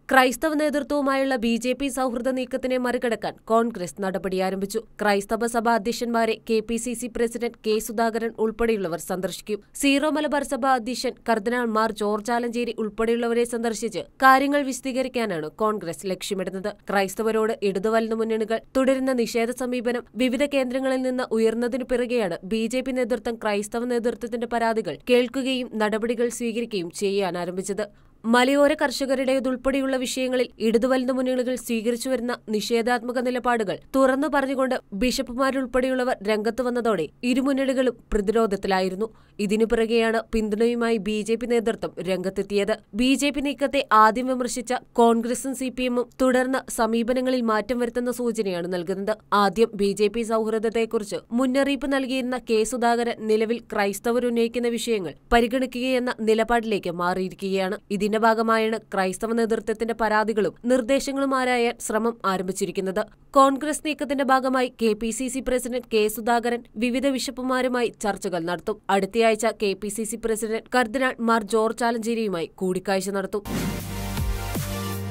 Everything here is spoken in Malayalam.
ക്രൈസ്തവ നേതൃത്വവുമായുള്ള ബി ജെ പി സൗഹൃദ നീക്കത്തിനെ മറികടക്കാൻ കോൺഗ്രസ് നടപടി ആരംഭിച്ചു ക്രൈസ്തവ സഭാ അധ്യക്ഷന്മാരെ K P C C president K Sudhakaran ഉൾപ്പെടെയുള്ളവർ സന്ദർശിക്കും സീറോ മലബാർ സഭ അധ്യക്ഷൻ കർദിനാൾ മാർ ജോർജ് ആലഞ്ചേരി ഉൾപ്പെടെയുള്ളവരെ സന്ദർശിച്ച് കാര്യങ്ങൾ വിശദീകരിക്കാനാണ് കോൺഗ്രസ് ലക്ഷ്യമിടുന്നത് ക്രൈസ്തവരോട് ഇടതുവലതു മുന്നണികൾ തുടരുന്ന നിഷേധ സമീപനം വിവിധ കേന്ദ്രങ്ങളിൽ നിന്ന് ഉയർന്നതിനു പിറകെയാണ് ബി ജെ പി നേതൃത്വം ക്രൈസ്തവ നേതൃത്വത്തിന്റെ പരാതികൾ കേൾക്കുകയും നടപടികൾ സ്വീകരിക്കുകയും ചെയ്യാൻ ആരംഭിച്ചത് മലയോര കർഷകരുടേതുൾപ്പെടെയുള്ള വിഷയങ്ങളിൽ ഇടതുവലതു മുന്നണികൾ സ്വീകരിച്ചു വരുന്ന നിഷേധാത്മക നിലപാടുകൾ തുറന്നു പറഞ്ഞുകൊണ്ട് ബിഷപ്പുമാരുൾപ്പെടെയുള്ളവർ രംഗത്ത് വന്നതോടെ ഇരുമുന്നണികളും പ്രതിരോധത്തിലായിരുന്നു ഇതിനു പിറകെയാണ് പിന്തുണയുമായി ബി ജെ പി നേതൃത്വം രംഗത്തെത്തിയത് ബി ജെ പി നീക്കത്തെ ആദ്യം വിമർശിച്ച കോൺഗ്രസും സി പി എമ്മും തുടർന്ന് സമീപനങ്ങളിൽ മാറ്റം വരുത്തുന്ന സൂചനയാണ് നൽകുന്നത് ആദ്യം ബി ജെ പി സൗഹൃദത്തെക്കുറിച്ച് മുന്നറിയിപ്പ് നൽകിയിരുന്ന കെ സുധാകരൻ നിലവിൽ ക്രൈസ്തവർ ഉന്നയിക്കുന്ന വിഷയങ്ങൾ പരിഗണിക്കുകയെന്ന നിലപാടിലേക്ക് മാറിയിരിക്കുകയാണ് ഇതിന്റെ ഭാഗമായാണ് ക്രൈസ്തവ നേതൃത്വത്തിന്റെ പരാതികളും നിർദ്ദേശങ്ങളും ആരായാൻ ശ്രമം ആരംഭിച്ചിരിക്കുന്നത് കോൺഗ്രസ് നീക്കത്തിന്റെ ഭാഗമായി K P C C president K Sudhakaran വിവിധ ബിഷപ്പുമാരുമായി ചർച്ചകൾ നടത്തും അടുത്തയാഴ്ച K P C C president കർദിനാൾ മാർ ജോർജ് ആലഞ്ചേരിയുമായി കൂടിക്കാഴ്ച നടത്തും